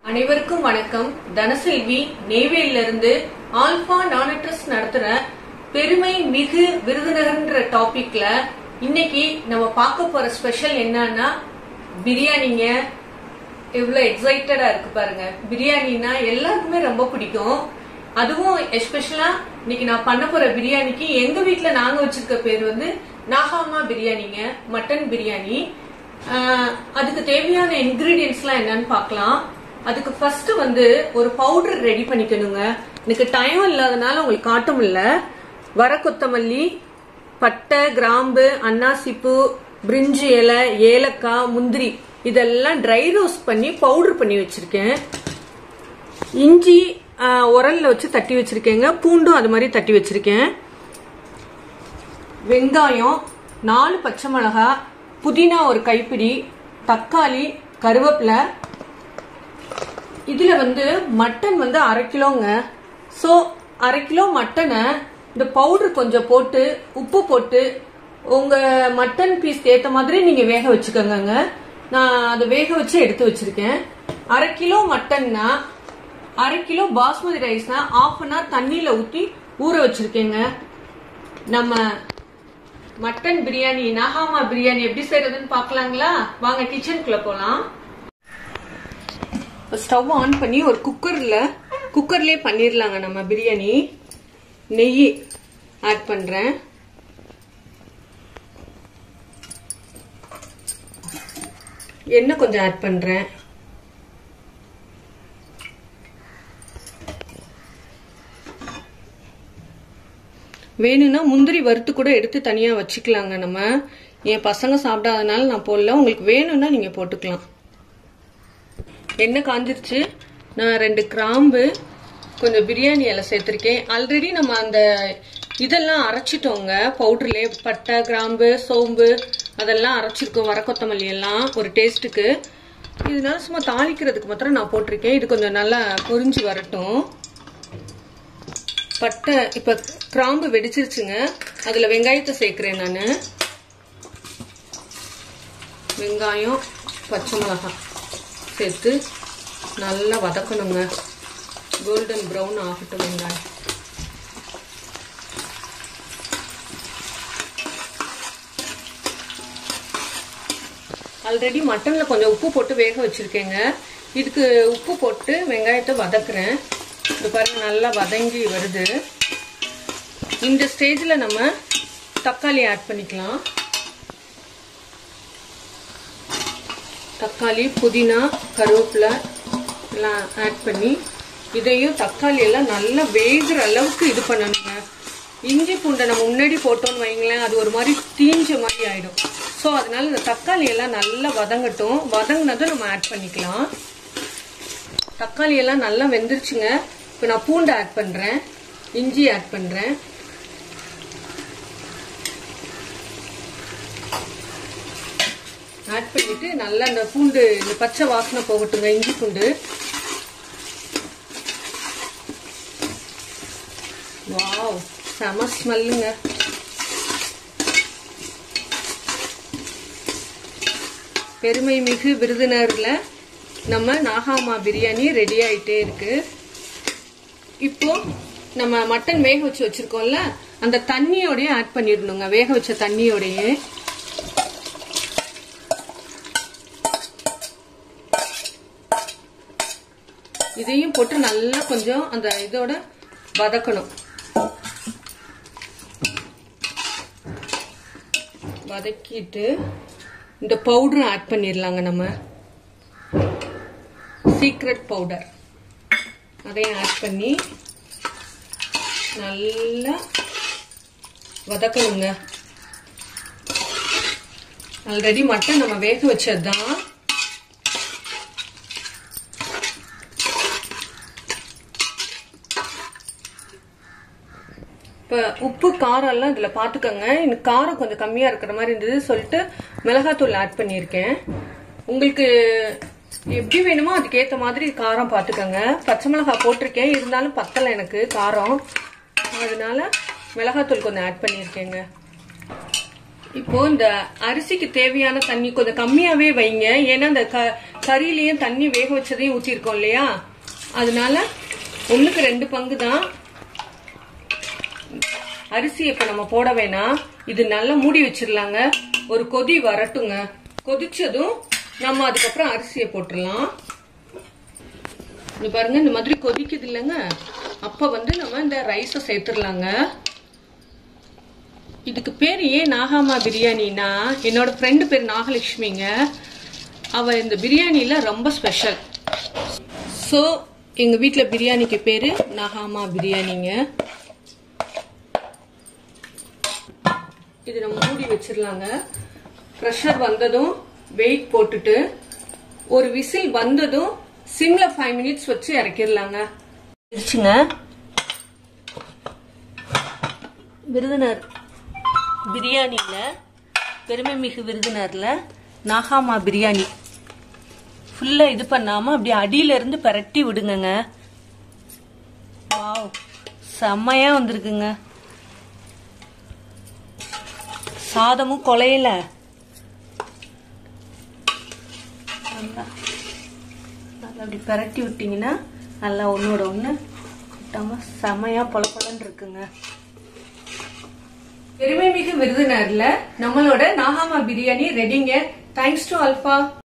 அனைவருக்கும் வணக்கம் தனசெல்வி நெய்வேலியில இருந்து ஆல்பா நானட்ரஸ் நடத்துற பெருமை மிகு விருதுநகர்ன்ற டாபிக்ல இன்னைக்கு நம்ம பார்க்க போற ஸ்பெஷல் என்னன்னா பிரியாணிங்க எவ்வளவு எக்ஸைட்டடா இருக்கு பாருங்க பிரியாணினா எல்லாருக்குமே ரொம்ப பிடிக்கும் அதுவும் எஸ்பெஷலா இன்னைக்கு நான் பண்ண போற பிரியாணிக்கு எங்க வீட்ல நாங்க வச்சிருக்க பேர் வந்து நாகாமா பிரியாணிங்க மட்டன் பிரியாணி ஆஹ் அதுக்கு தேவையான இன்கிரீடியன்ஸ்லாம் என்னன்னு பார்க்கலாம் அதுக்கு ஃபர்ஸ்ட் வந்து ஒரு பவுடர் ரெடி பண்ணிக்கணுங்க எனக்கு டைம் இல்லாதனால உங்களுக்கு காட்ட முடியல வர கொத்தமல்லி பட்டை கிராம்பு அன்னாசிப்பூ பிரிஞ்சி இலை ஏலக்காய் முந்திரி இதெல்லாம் ட்ரை ரோஸ்ட் பண்ணி பவுடர் பண்ணி வச்சிருக்கேன் இஞ்சி ஆஹ், உரல்ல வச்சு தட்டி வச்சிருக்கேங்க பூண்டும் அது மாதிரி தட்டி வச்சிருக்கேன் வெங்காயம் நாலு பச்சை மிளகாய் புதினா ஒரு கைப்பிடி தக்காளி கருவேப்பிலை இதுல வந்து மட்டன் வந்து அரை கிலோங்க ஸோ அரை கிலோ மட்டனை இந்த பவுடர் கொஞ்சம் போட்டு உப்பு போட்டு உங்க மட்டன் பீஸ்க்கு ஏத்த மாதிரி நீங்க வேக வச்சுக்கோங்க நான் அதை வேக வச்சு எடுத்து வச்சிருக்கேன் அரை கிலோ மட்டன்னா அரை கிலோ பாஸ்மதி ரைஸ்னா ஆஃப் அன் ஹவர் தண்ணியில ஊத்தி ஊற வச்சிருக்கேங்க நம்ம மட்டன் பிரியாணி நகாமா பிரியாணி எப்படி செய்யறதுன்னு பார்க்கலாங்களா வாங்க கிச்சனுக்குள்ள போலாம் ஸ்டவ் ஆன் பண்ணி ஒரு குக்கர்ல குக்கர்லயே பண்ணிடலாங்க நம்ம பிரியாணி நெய் ஆட் பண்றேன் எண்ணெய் கொஞ்சம் ஆட் பண்றேன் வேணும்னா முந்திரி வறுத்து கூட எடுத்து தனியா வச்சுக்கலாங்க நம்ம என் பசங்க சாப்பிடாதனால நான் போடல உங்களுக்கு வேணும்னா நீங்க போட்டுக்கலாம் எண்ணெய் காஞ்சிருச்சு நான் ரெண்டு கிராம்பு கொஞ்சம் பிரியாணி இலை சேர்த்துருக்கேன் ஆல்ரெடி நம்ம அந்த இதெல்லாம் அரைச்சிட்டோங்க பவுடர்லேயே பட்டை கிராம்பு சோம்பு அதெல்லாம் அரைச்சிருக்கோம் வர கொத்தமல்லி எல்லாம் ஒரு டேஸ்ட்டுக்கு இதனால சும்மா தாளிக்கிறதுக்கு மாத்திரம் நான் போட்டிருக்கேன் இது கொஞ்சம் நல்லா பொரிஞ்சு வரட்டும் பட்டை இப்போ கிராம்பு வெடிச்சிருச்சுங்க அதில் வெங்காயத்தை சேர்க்குறேன் நான் வெங்காயம் பச்சை மிளகாய் சேர்த்து நல்லா வதக்கணுங்க கோல்டன் ப்ரௌன் ஆகட்டும் வெங்காயம் ஆல்ரெடி மட்டன்ல கொஞ்சம் உப்பு போட்டு வேக வச்சிருக்கேங்க இதுக்கு உப்பு போட்டு வெங்காயத்தை வதக்குறேன் இது பாருங்க நல்லா வதங்கி வருது இந்த ஸ்டேஜில் நம்ம தக்காளி ஆட் பண்ணிக்கலாம் தக்காளி புதினா கருவேப்பிலை எல்லாம் ஆட் பண்ணி இதையும் தக்காளி எல்லாம் நல்லா வேகிற அளவுக்கு இது பண்ணணுங்க இஞ்சி பூண்டை நம்ம முன்னாடி போட்டோம்னு வைங்களேன் அது ஒரு மாதிரி தீஞ்ச மாதிரி ஆயிடும் ஸோ அதனால இந்த தக்காளி எல்லாம் நல்லா வதங்கட்டும் வதங்கினதும் நம்ம ஆட் பண்ணிக்கலாம் தக்காளி எல்லாம் நல்லா வெந்துருச்சுங்க இப்போ நான் பூண்டு ஆட் பண்றேன் இஞ்சி ஆட் பண்றேன் ஆட் பண்ணிட்டு நல்லா இந்த பூண்டு இந்த பச்சை வாசனை போகட்டுங்க இஞ்சி பூண்டு வாவ் செம ஸ்மெல்லுங்க பெருமை மிகு விருதுநகர்ல நம்ம நாகாமா பிரியாணி ரெடி ஆயிட்டே இருக்கு இப்போ நம்ம மட்டன் வேக வச்சு வச்சிருக்கோம்ல அந்த தண்ணியோடய ஆட் பண்ணிடணுங்க வேக வச்ச தண்ணியோடயே இதையும் போட்டு நல்லா கொஞ்சம் அந்த இதோட வதக்கணும் வதக்கிட்டு இந்த பவுடர் ஆட் பண்ணிடலாங்க நம்ம சீக்ரெட் பவுடர் அதையும் ஆட் பண்ணி நல்லா வதக்கணுங்க ஆல்ரெடி மட்டன் நம்ம வேக வச்சது தான் இப்போ உப்பு காரம் எல்லாம் இதில் பார்த்துக்கோங்க எனக்கு காரம் கொஞ்சம் கம்மியாக இருக்கிற மாதிரி இருந்தது சொல்லிட்டு மிளகாத்தூள் ஆட் பண்ணியிருக்கேன் உங்களுக்கு எப்படி வேணுமோ அதுக்கேற்ற மாதிரி காரம் பார்த்துக்கோங்க பச்சை மிளகாய் போட்டிருக்கேன் இருந்தாலும் பத்தலை எனக்கு காரம் அதனால மிளகாத்தூள் கொஞ்சம் ஆட் பண்ணியிருக்கேங்க இப்போ இந்த அரிசிக்கு தேவையான தண்ணி கொஞ்சம் கம்மியாவே வைங்க ஏன்னா இந்த க கறியிலயும் தண்ணி வேக வச்சதையும் ஊற்றிருக்கோம் இல்லையா அதனால ஒண்ணுக்கு ரெண்டு பங்கு தான் அரிசி இப்ப நம்ம போட வேணாம் இது நல்லா மூடி வச்சிடலாங்க ஒரு கொதி வரட்டுங்க கொதிச்சதும் நம்ம அதுக்கப்புறம் அரிசியை போட்டுடலாம் இங்க பாருங்க இந்த மாதிரி கொதிக்குது இல்லைங்க அப்ப வந்து நம்ம இந்த ரைஸை சேர்த்துடலாங்க இதுக்கு பேர் ஏன் நாகாமா பிரியாணினா என்னோட ஃப்ரெண்டு பேர் நாகலட்சுமிங்க அவ இந்த பிரியாணியில ரொம்ப ஸ்பெஷல் ஸோ எங்க வீட்டில் பிரியாணிக்கு பேரு நாகாமா பிரியாணிங்க இது நம்ம மூடி வச்சிடலாங்க ப்ரெஷர் வந்ததும் வெயிட் போட்டுட்டு ஒரு விசில் வந்ததும் சிம்ல ஃபைவ் மினிட்ஸ் வச்சு இறக்கிடலாங்க இருச்சுங்க விருதுநர் பிரியாணியில் பெருமை மிகு விருதுநரில் நாகாமா பிரியாணி ஃபுல்லாக இது பண்ணாமல் அப்படியே அடியிலேருந்து பரட்டி விடுங்கங்க வாவ் செம்மையாக வந்திருக்குங்க சாதமும் குலையில நல்லா நல்லா அப்படி பரட்டி விட்டீங்கன்னா நல்லா ஒன்னோட ஒன்று விட்டாம செமையா பொல பொலன்னு இருக்குங்க பெருமை மிகு விருதுநர்ல நம்மளோட நாகாமா பிரியாணி ரெடிங்க தேங்க்ஸ் டு அல்பா